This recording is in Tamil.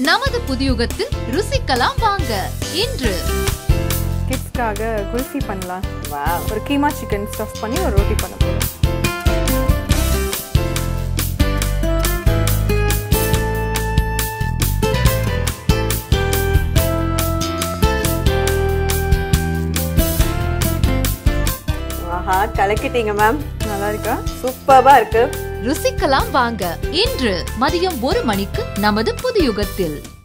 நமது புதியுகத்தில் ருசிக்கலாம் வாங்க இன்று கிட்ஸ்க்காக குல்ஃபி பண்ணலாம் ஒரு கீமா சிக்கன் ஸ்டஃப் பண்ணி ஒரு ரோட்டி பண்ண போகிறோம் ஆஹா கலக்கிட்டீங்க மேம் நல்லா இருக்கா சூப்பர்பா இருக்கு ருசிக்கலாம் வாங்க இன்று மதியம் ஒரு மணிக்கு நமது புதியுகத்தில்